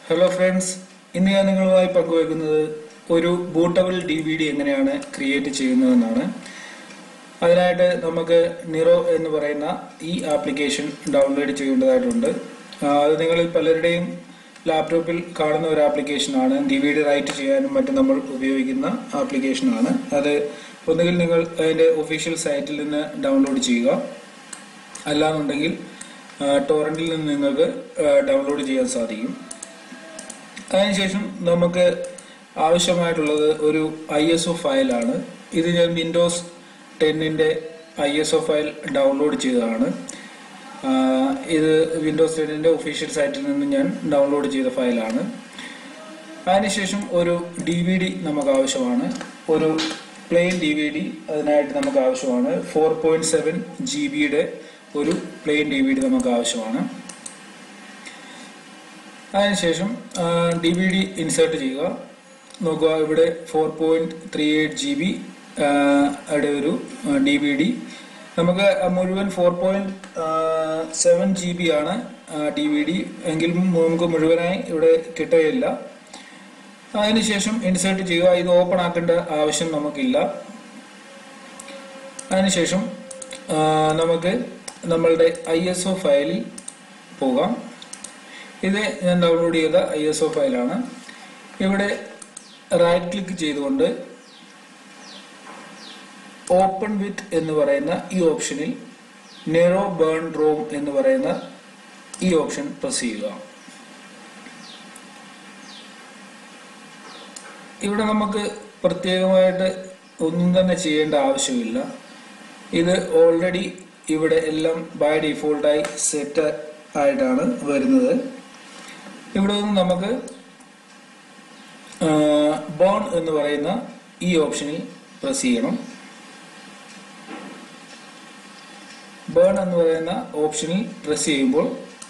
hello friends ഇന്ന് ഞാൻ നിങ്ങളുമായി പങ്കുവെക്കുന്നത് ഒരു ബൂട്ടബിൾ ഡി വി ഡി എങ്ങനെയാണ് ക്രിയേറ്റ് ചെയ്യുന്നതെന്നാണ് അതിനായിട്ട് നമുക്ക് നിറോ എന്ന് പറയുന്ന ഈ ആപ്ലിക്കേഷൻ ഡൗൺലോഡ് ചെയ്യേണ്ടതായിട്ടുണ്ട് ആ, അത് നിങ്ങളിൽ പലരുടെയും ലാപ്ടോപ്പിൽ കാണുന്ന ഒരു ആപ്ലിക്കേഷനാണ് ഡി വി ഡി റൈറ്റ് ചെയ്യാനും മറ്റും നമ്മൾ ഉപയോഗിക്കുന്ന ആപ്ലിക്കേഷനാണ് അത് ഒന്നുകിൽ നിങ്ങൾ അതിൻ്റെ ഒഫീഷ്യൽ സൈറ്റിൽ നിന്ന് ഡൗൺലോഡ് ചെയ്യുക അല്ലാന്നുണ്ടെങ്കിൽ ടോറന്റിൽ നിന്ന് നിങ്ങൾക്ക് ഡൗൺലോഡ് ചെയ്യാൻ സാധിക്കും അതിനുശേഷം നമുക്ക് ആവശ്യമായിട്ടുള്ളത് ഒരു ഐ എസ് ഒ ഫയലാണ് ഇത് ഞാൻ വിൻഡോസ് ടെന്നിൻ്റെ I S O file download ചെയ്തതാണ് ആഹ് ഇത് വിൻഡോസ് ടെന്നിൻ്റെ ഒഫീഷ്യൽ സൈറ്റിൽ നിന്ന് ഞാൻ ഡൗൺലോഡ് ചെയ്ത ഫയലാണ് അതിനുശേഷം ഒരു ഡി വി ഡി നമുക്ക് ആവശ്യമാണ് ഒരു പ്ലെയിൻ ഡി വി ഡി അതിനായിട്ട് നമുക്ക് ആവശ്യമാണ് ഫോർ പോയിന്റ് സെവൻ ജി ബിയുടെ ഒരു പ്ലെയിൻ ഡി വി ഡി നമുക്ക് ആവശ്യമാണ് അതിനുശേഷം ഡി വി ഡി ഇൻസേർട്ട് ചെയ്യുക നോക്കുക ഇവിടെ four point three eight G B യുടെ ഒരു ഡി വി ഡി നമുക്ക് മുഴുവൻ four point seven G B ആണ് ഡി വി ഡി എങ്കിലും നമുക്ക് മുഴുവനായി ഇവിടെ കിട്ടുകയില്ല അതിനുശേഷം ഇൻസേർട്ട് ചെയ്യുക ഇത് ഓപ്പൺ ആക്കേണ്ട ആവശ്യം നമുക്കില്ല അതിനുശേഷം ആ, നമുക്ക് നമ്മളുടെ ഐ എസ് ഒ ഫയലിൽ പോകാം ഇത് ഞാൻ ഡൗൺലോഡ് ചെയ്ത ഐ എസ് ഒ ഫയലാണ് ഇവിടെ റൈറ്റ് ക്ലിക്ക് ചെയ്തുകൊണ്ട് ഓപ്പൺ വിത്ത് എന്ന് പറയുന്ന ഈ ഓപ്ഷനിൽ നെറോ ബേൺ റോം എന്ന് പറയുന്ന ഈ ഓപ്ഷൻ പ്രസ് ചെയ്യുക ഇവിടെ നമുക്ക് പ്രത്യേകമായിട്ട് ഒന്നും തന്നെ ചെയ്യേണ്ട ആവശ്യമില്ല ഇത് ഓൾറെഡി ഇവിടെ എല്ലാം ബൈ ഡിഫോൾട്ടായി സെറ്റ് ആയിട്ടാണ് വരുന്നത് ഇവിടെ നിന്ന് നമുക്ക് ബോൺ എന്ന് പറയുന്ന ഈ ഓപ്ഷനിൽ പ്രസ് ചെയ്യണം ബേൺ എന്ന് പറയുന്ന ഓപ്ഷനിൽ പ്രസ് ചെയ്യുമ്പോൾ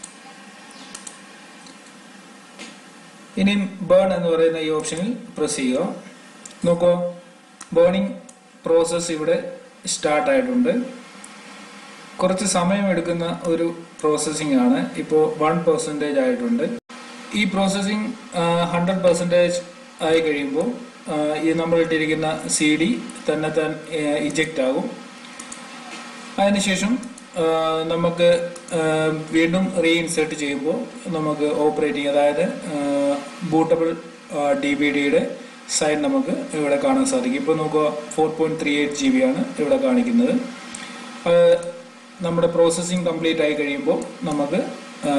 ഇനിയും ബേൺ എന്ന് പറയുന്ന ഈ ഓപ്ഷനിൽ പ്രസ് ചെയ്യുക നോക്കൂ ബേണിംഗ് പ്രോസസ്സ് ഇവിടെ സ്റ്റാർട്ട് ആയിട്ടുണ്ട് കുറച്ച് സമയം എടുക്കുന്ന ഒരു പ്രോസസ്സിംഗ് ആണ് ഇപ്പോൾ വൺ പെർസെൻറ്റേജ് ആയിട്ടുണ്ട് ഈ പ്രോസസ്സിംഗ് ഹൺഡ്രഡ് പെർസെൻറ്റേജ് ആയി കഴിയുമ്പോൾ ആ, ഈ നമ്മൾ ഇട്ടിരിക്കുന്ന സി ഡി തന്നെ താൻ ഇജക്റ്റ് ആകും അതിനുശേഷം ആ, നമുക്ക് ആ, വീണ്ടും റീഇൻസേർട്ട് ചെയ്യുമ്പോൾ നമുക്ക് ഓപ്പറേറ്റിംഗ് അതായത് ബൂട്ടബിൾ ഡി ബി ഡിയുടെ സൈൻ നമുക്ക് ഇവിടെ കാണാൻ സാധിക്കും ഇപ്പോൾ നോക്കുക four point three eight G B ആണ് ഇവിടെ കാണിക്കുന്നത് അത് നമ്മുടെ പ്രോസസ്സിംഗ് കംപ്ലീറ്റ് ആയി കഴിയുമ്പോൾ നമുക്ക് ആ,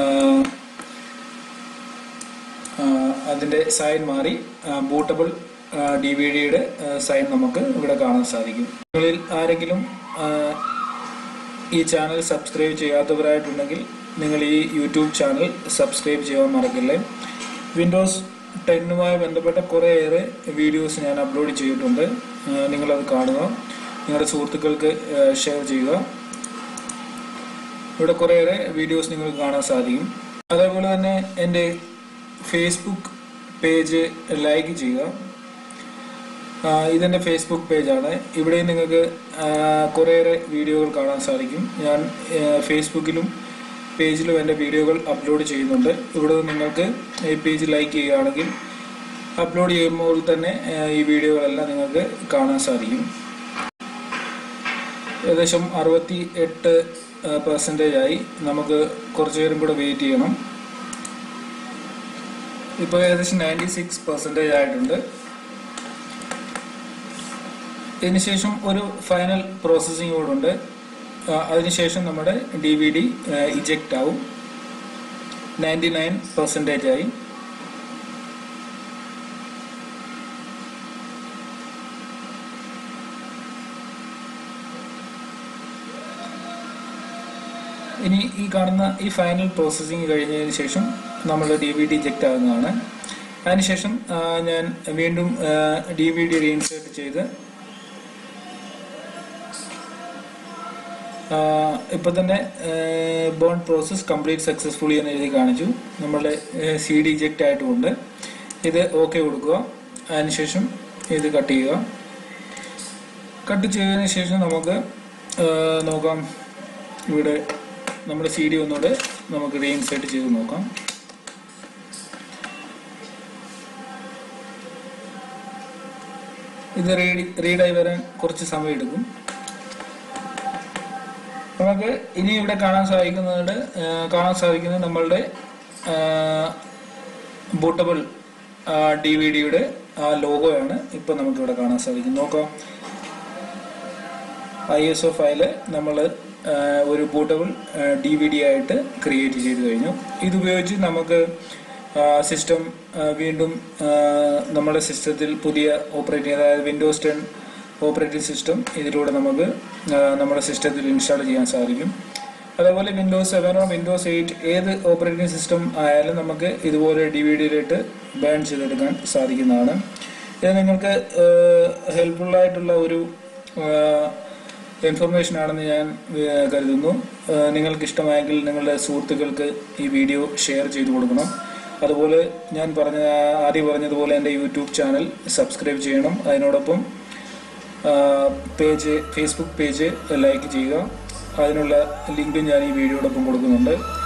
ആ, അതിന്റെ സൈൻ മാറി ബൂട്ടബിൾ ഡി വി ഡിയുടെ സൈൻ നമുക്ക് ഇവിടെ കാണാൻ സാധിക്കും നിങ്ങളിൽ ആരെങ്കിലും ആ, ഈ ചാനൽ സബ്സ്ക്രൈബ് ചെയ്യാത്തവരായിട്ടുണ്ടെങ്കിൽ നിങ്ങൾ ഈ യൂട്യൂബ് ചാനൽ സബ്സ്ക്രൈബ് ചെയ്യാൻ മറക്കില്ലേ വിൻഡോസ് ടെന്നുമായി ബന്ധപ്പെട്ട കുറേയേറെ വീഡിയോസ് ഞാൻ അപ്ലോഡ് ചെയ്തിട്ടുണ്ട് ആ, നിങ്ങളത് കാണുക നിങ്ങളുടെ സുഹൃത്തുക്കൾക്ക് ഷെയർ ചെയ്യുക ഇവിടെ കുറേയേറെ വീഡിയോസ് നിങ്ങൾക്ക് കാണാൻ സാധിക്കും അതേപോലെ തന്നെ എൻ്റെ ഫേസ്ബുക്ക് പേജ് ലൈക്ക് ചെയ്യുക ആ, ഇതെൻ്റെ ഫേസ്ബുക്ക് പേജാണ് ഇവിടെ നിങ്ങൾക്ക് ആ, കുറേയേറെ വീഡിയോകൾ കാണാൻ സാധിക്കും ഞാൻ ആ, ഫേസ്ബുക്കിലും പേജിലും എൻ്റെ വീഡിയോകൾ അപ്ലോഡ് ചെയ്യുന്നുണ്ട് ഇവിടെ നിന്ന് നിങ്ങൾക്ക് ഈ പേജ് ലൈക്ക് ചെയ്യുകയാണെങ്കിൽ അപ്ലോഡ് ചെയ്യുമ്പോൾ തന്നെ ആ, ഈ വീഡിയോകളെല്ലാം നിങ്ങൾക്ക് കാണാൻ സാധിക്കും ഏകദേശം അറുപത്തി എട്ട് പെർസെൻറ്റേജ് ആയി നമുക്ക് കുറച്ചു നേരം കൂടെ വെയിറ്റ് ചെയ്യണം ഇപ്പോൾ ഏകദേശം നയൻറ്റി സിക്സ് പെർസെൻറ്റേജ് ആയിട്ടുണ്ട് ഇതിനുശേഷം ഒരു ഫൈനൽ പ്രോസസ്സിംഗ് കൂടെ ഉണ്ട് ആ, അതിനുശേഷം നമ്മുടെ ഡി വി ഡി ഇജക്റ്റ് ആവും നയൻറ്റി നയൻ പെർസെൻറ്റേജ് ആയി ഇനി ഈ കാണുന്ന ഈ ഫൈനൽ പ്രോസസ്സിംഗ് കഴിഞ്ഞതിന് ശേഷം നമ്മുടെ ഡി വി ഡി ഇജക്റ്റ് ആകുന്നതാണ് അതിനുശേഷം ആ, ഞാൻ വീണ്ടും ഡി വി ഡി റീഇൻസേർട്ട് ചെയ്ത് ഇപ്പൊ തന്നെ ബോൺ പ്രോസസ് കംപ്ലീറ്റ് സക്സസ്ഫുള്ളി എന്ന് എഴുതി കാണിച്ചു നമ്മളുടെ സി ഡി ഇജക്റ്റ് ആയിട്ടുമുണ്ട് ഇത് ഓക്കെ കൊടുക്കുക അതിനുശേഷം ഇത് കട്ട് ചെയ്യുക കട്ട് ചെയ്തതിന് ശേഷം നമുക്ക് ആ, നോക്കാം ഇവിടെ നമ്മുടെ സി ഡി ഒന്നുകൂടെ നമുക്ക് റീഇൻസേർട്ട് ചെയ്ത് നോക്കാം ഇത് റീഡ് റീഡായി വരാൻ കുറച്ച് സമയം എടുക്കും നമുക്ക് ഇനി ഇവിടെ കാണാൻ സാധിക്കുന്നത് കാണാൻ സാധിക്കുന്നത് നമ്മളുടെ ബൂട്ടബിൾ ഡി വി ഡിയുടെ ആ ലോഗോയാണ് ഇപ്പൊ നമുക്ക് ഇവിടെ കാണാൻ സാധിക്കും നോക്കാം ഐ എസ് ഒ ഫയല് നമ്മൾ ഒരു ബൂട്ടബിൾ ഡി വി ഡി ആയിട്ട് ക്രിയേറ്റ് ചെയ്ത് കഴിഞ്ഞു ഇതുപയോഗിച്ച് നമുക്ക് സിസ്റ്റം വീണ്ടും ആ, നമ്മുടെ സിസ്റ്റത്തിൽ പുതിയ ഓപ്പറേറ്റിംഗ് അതായത് വിൻഡോസ് ടെൻ ഓപ്പറേറ്റിംഗ് സിസ്റ്റം ഇതിലൂടെ നമുക്ക് ആ, നമ്മുടെ സിസ്റ്റത്തിൽ ഇൻസ്റ്റാൾ ചെയ്യാൻ സാധിക്കും അതേപോലെ വിൻഡോസ് സെവനോ വിൻഡോസ് എയ്റ്റ് ഏത് ഓപ്പറേറ്റിംഗ് സിസ്റ്റം ആയാലും നമുക്ക് ഇതുപോലെ ഡി വി ഡിയിലിട്ട് ബാൻ ചെയ്തെടുക്കാൻ സാധിക്കുന്നതാണ് ഇത് നിങ്ങൾക്ക് ഹെൽപ്ഫുൾ ആയിട്ടുള്ള ഒരു ഇൻഫർമേഷൻ ആണെന്ന് ഞാൻ ആ, കരുതുന്നു ആ, നിങ്ങൾക്ക് ഇഷ്ടമായെങ്കിൽ നിങ്ങളുടെ സുഹൃത്തുക്കൾക്ക് ഈ വീഡിയോ ഷെയർ ചെയ്തു കൊടുക്കണം അതുപോലെ ഞാൻ പറഞ്ഞ ആദ്യം പറഞ്ഞതുപോലെ എൻ്റെ യൂട്യൂബ് ചാനൽ സബ്സ്ക്രൈബ് ചെയ്യണം അതിനോടൊപ്പം പേജ് ഫേസ്ബുക്ക് പേജ് ലൈക്ക് ചെയ്യുക അതിനുള്ള ലിങ്കും ഞാൻ ഈ വീഡിയോടൊപ്പം കൊടുക്കുന്നുണ്ട്